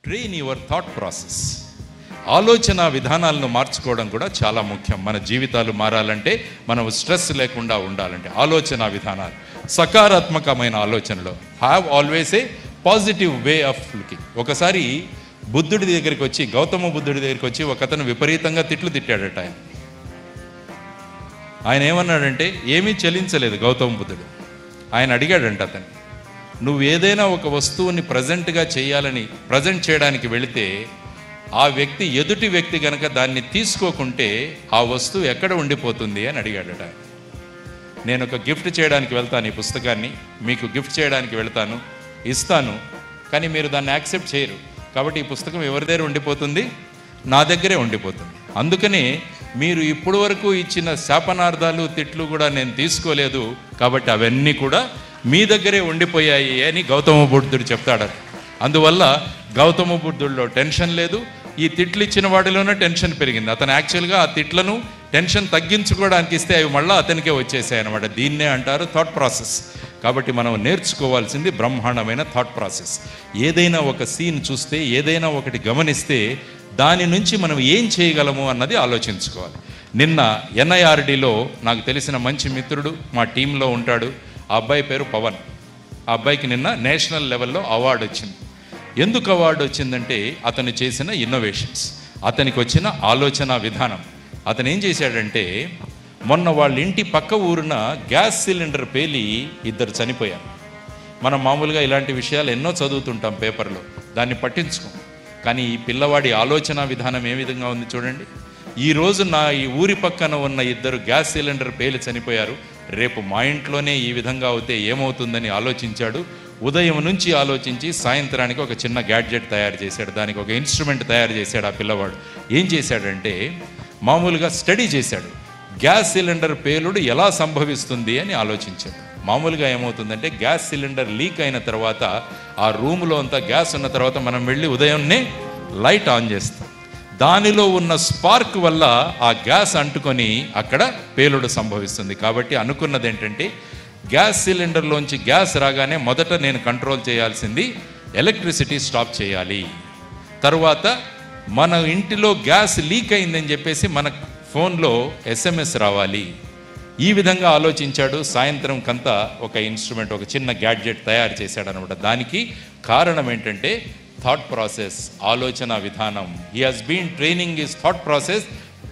Train your thought process ఆలోచన విధానాలను మార్చుకోవడం కూడా చాలా ముఖ్యం మన జీవితాలు మారాలంటే మనం స్ట్రెస్ లేకుండా ఉండాలంటే ఆలోచన విధానాలు సకారాత్మకమైన ఆలోచనలు have always a positive way of looking ఒకసారి బుద్ధుడి దగ్గరికి వచ్చి గౌతమ బుద్ధుడి దగ్గరికి వచ్చి ఒక అతను విపరీతంగా తిట్లు తిట్టాడట ఆయన ఆయన ఏమన్నాడంటే ఏమీ చెల్లించలేదు గౌతమ బుద్ధుడు ఆయన అడిగాడంట అతను నువ్వు ఏదైనా ఒక వస్తువుని ప్రజెంట్గా చేయాలని ప్రజెంట్ చేయడానికి వెళితే ఆ వ్యక్తి ఎదుటి వ్యక్తి కనుక దాన్ని తీసుకోకుంటే ఆ వస్తువు ఎక్కడ ఉండిపోతుంది అని అడిగాడట ఆయన. నేను ఒక గిఫ్ట్ చేయడానికి వెళ్తాను ఈ పుస్తకాన్ని మీకు గిఫ్ట్ చేయడానికి వెళ్తాను ఇస్తాను కానీ మీరు దాన్ని యాక్సెప్ట్ చేయరు కాబట్టి ఈ పుస్తకం ఎవరి దగ్గర ఉండిపోతుంది నా దగ్గరే ఉండిపోతుంది అందుకని మీరు ఇప్పుడు వరకు ఇచ్చిన శాపనార్థాలు తిట్లు కూడా నేను తీసుకోలేదు కాబట్టి అవన్నీ కూడా మీ దగ్గరే ఉండిపోయాయి అని గౌతమ బుద్ధుడు చెప్తాడు అందువల్ల గౌతమ బుద్ధుడిలో టెన్షన్ లేదు ఈ తిట్లు ఇచ్చిన వాడిలోనే టెన్షన్ పెరిగింది అతను యాక్చువల్గా ఆ తిట్లను టెన్షన్ తగ్గించుకోవడానికి ఇస్తే అవి మళ్ళీ అతనికే వచ్చేసాయి అనమాట దీన్నే అంటారు థాట్ ప్రాసెస్ కాబట్టి మనం నేర్చుకోవాల్సింది బ్రహ్మాండమైన థాట్ ప్రాసెస్ ఏదైనా ఒక సీన్ చూస్తే ఏదైనా ఒకటి గమనిస్తే దాని నుంచి మనం ఏం చేయగలము అన్నది ఆలోచించుకోవాలి నిన్న ఎన్ఐఆర్డిలో నాకు తెలిసిన మంచి మిత్రుడు మా టీంలో ఉంటాడు ఆ అబ్బాయి పేరు పవన్ ఆ అబ్బాయికి నిన్న నేషనల్ లెవెల్లో అవార్డు వచ్చింది ఎందుకు అవార్డు వచ్చిందంటే అతను చేసిన ఇన్నోవేషన్స్ అతనికి వచ్చిన ఆలోచన విధానం అతను ఏం చేశాడంటే మొన్న వాళ్ళ ఇంటి పక్క ఊరున గ్యాస్ సిలిండర్ పేలి ఇద్దరు చనిపోయారు మనం మామూలుగా ఇలాంటి విషయాలు ఎన్నో చదువుతుంటాం పేపర్లో దాన్ని పట్టించుకోం కానీ ఈ పిల్లవాడి ఆలోచన విధానం ఏ విధంగా ఉంది చూడండి ఈ రోజు నా ఈ ఊరి పక్కన ఉన్న ఇద్దరు గ్యాస్ సిలిండర్ పేలి చనిపోయారు రేపు మా ఇంట్లోనే ఈ విధంగా అవుతే ఏమవుతుందని ఆలోచించాడు ఉదయం నుంచి ఆలోచించి సాయంత్రానికి ఒక చిన్న గ్యాడ్జెట్ తయారు చేశాడు దానికి ఒక ఇన్స్ట్రుమెంట్ తయారు చేశాడు ఆ పిల్లవాడు ఏం చేశాడంటే మామూలుగా స్టడీ చేశాడు గ్యాస్ సిలిండర్ పేలుడు ఎలా సంభవిస్తుంది అని ఆలోచించాడు మామూలుగా ఏమవుతుందంటే గ్యాస్ సిలిండర్ లీక్ అయిన తర్వాత ఆ రూమ్లో అంతా గ్యాస్ ఉన్న తర్వాత మనం వెళ్ళి ఉదయంనే లైట్ ఆన్ చేస్తాం దానిలో ఉన్న స్పార్క్ వల్ల ఆ గ్యాస్ అంటుకొని అక్కడ పేలుడు సంభవిస్తుంది కాబట్టి అనుకున్నది ఏంటంటే గ్యాస్ సిలిండర్లోంచి గ్యాస్ రాగానే మొదట నేను కంట్రోల్ చేయాల్సింది ఎలక్ట్రిసిటీ స్టాప్ చేయాలి తరువాత మన ఇంటిలో గ్యాస్ లీక్ అయిందని చెప్పేసి మన ఫోన్లో ఎస్ఎంఎస్ రావాలి ఈ విధంగా ఆలోచించాడు సాయంత్రం కంతా ఒక ఇన్స్ట్రుమెంట్ ఒక చిన్న గ్యాడ్జెట్ తయారు చేశాడు అనమాట దానికి కారణం ఏంటంటే థాట్ ప్రాసెస్ ఆలోచన విధానం he has been training is thought process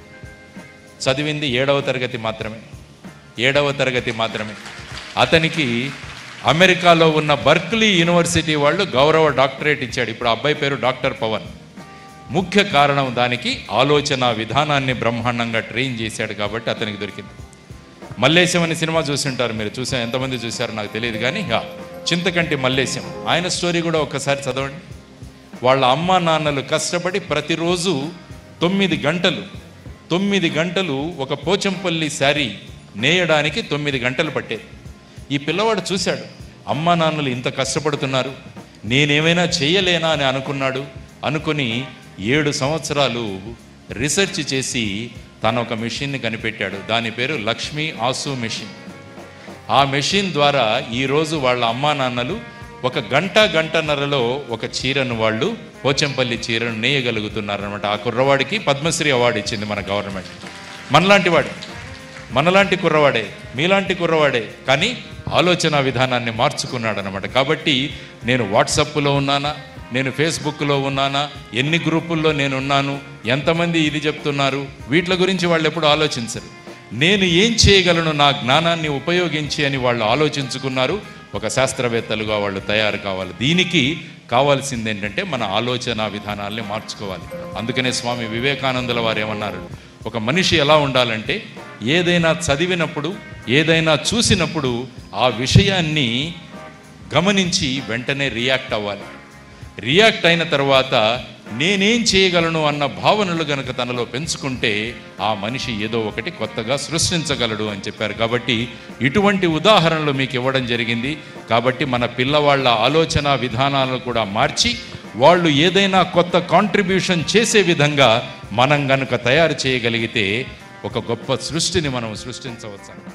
చదివింది ఏడవ తరగతి మాత్రమే ఏడవ తరగతి మాత్రమే అతనికి అమెరికాలో ఉన్న బర్క్లీ యూనివర్సిటీ వాళ్ళు గౌరవ డాక్టరేట్ ఇచ్చాడు ఇప్పుడు ఆ అబ్బాయి పేరు డాక్టర్ పవన్ ముఖ్య కారణం దానికి ఆలోచన విధానాన్ని బ్రహ్మాండంగా ట్రైన్ చేశాడు కాబట్టి అతనికి దొరికింది మల్లేశం అనే సినిమా చూసింటారు మీరు చూసా ఎంతమంది చూశారో నాకు తెలియదు కానీ ఇక చింతకంటి మల్లేశం ఆయన స్టోరీ కూడా ఒకసారి చదవండి వాళ్ళ అమ్మ నాన్నలు కష్టపడి ప్రతిరోజు తొమ్మిది గంటలు తొమ్మిది గంటలు ఒక పోచంపల్లి శారీ నేయడానికి తొమ్మిది గంటలు పట్టేది ఈ పిల్లవాడు చూశాడు అమ్మ నాన్నలు ఇంత కష్టపడుతున్నారు నేనేమైనా చేయలేనా అని అనుకున్నాడు అనుకుని ఏడు సంవత్సరాలు రీసెర్చ్ చేసి తను ఒక మెషిన్ని కనిపెట్టాడు దాని పేరు లక్ష్మీ ఆసు మెషిన్ ఆ మెషిన్ ద్వారా ఈరోజు వాళ్ళ అమ్మా నాన్నలు ఒక గంట గంటన్నరలో ఒక చీరను వాళ్ళు పోచంపల్లి చీరను నేయగలుగుతున్నారనమాట ఆ కుర్రవాడికి పద్మశ్రీ అవార్డు ఇచ్చింది మన గవర్నమెంట్ మనలాంటి వాడు మనలాంటి కుర్రవాడే మీలాంటి కుర్రవాడే కానీ ఆలోచన విధానాన్ని మార్చుకున్నాడు అనమాట కాబట్టి నేను వాట్సాప్లో ఉన్నానా నేను ఫేస్బుక్లో ఉన్నానా ఎన్ని గ్రూపుల్లో నేను ఉన్నాను ఎంతమంది ఇది చెప్తున్నారు వీటి గురించి వాళ్ళు ఎప్పుడు ఆలోచించరు నేను ఏం చేయగలను నా జ్ఞానాన్ని ఉపయోగించి అని వాళ్ళు ఆలోచించుకున్నారు ఒక శాస్త్రవేత్తలుగా వాళ్ళు తయారు కావాలి దీనికి కావాల్సింది ఏంటంటే మన ఆలోచన విధానాల్ని మార్చుకోవాలి అందుకనే స్వామి వివేకానందుల వారు ఏమన్నారు ఒక మనిషి ఎలా ఉండాలంటే ఏదైనా చదివినప్పుడు ఏదైనా చూసినప్పుడు ఆ విషయాన్ని గమనించి వెంటనే రియాక్ట్ అవ్వాలి రియాక్ట్ అయిన తర్వాత నేనేం చేయగలను అన్న భావనలు గనక తనలో పెంచుకుంటే ఆ మనిషి ఏదో ఒకటి కొత్తగా సృష్టించగలడు అని చెప్పారు కాబట్టి ఇటువంటి ఉదాహరణలు మీకు ఇవ్వడం జరిగింది కాబట్టి మన పిల్లవాళ్ళ ఆలోచన విధానాలను కూడా మార్చి వాళ్ళు ఏదైనా కొత్త కాంట్రిబ్యూషన్ చేసే విధంగా మనం గనుక తయారు చేయగలిగితే ఒక గొప్ప సృష్టిని మనం సృష్టించవచ్చు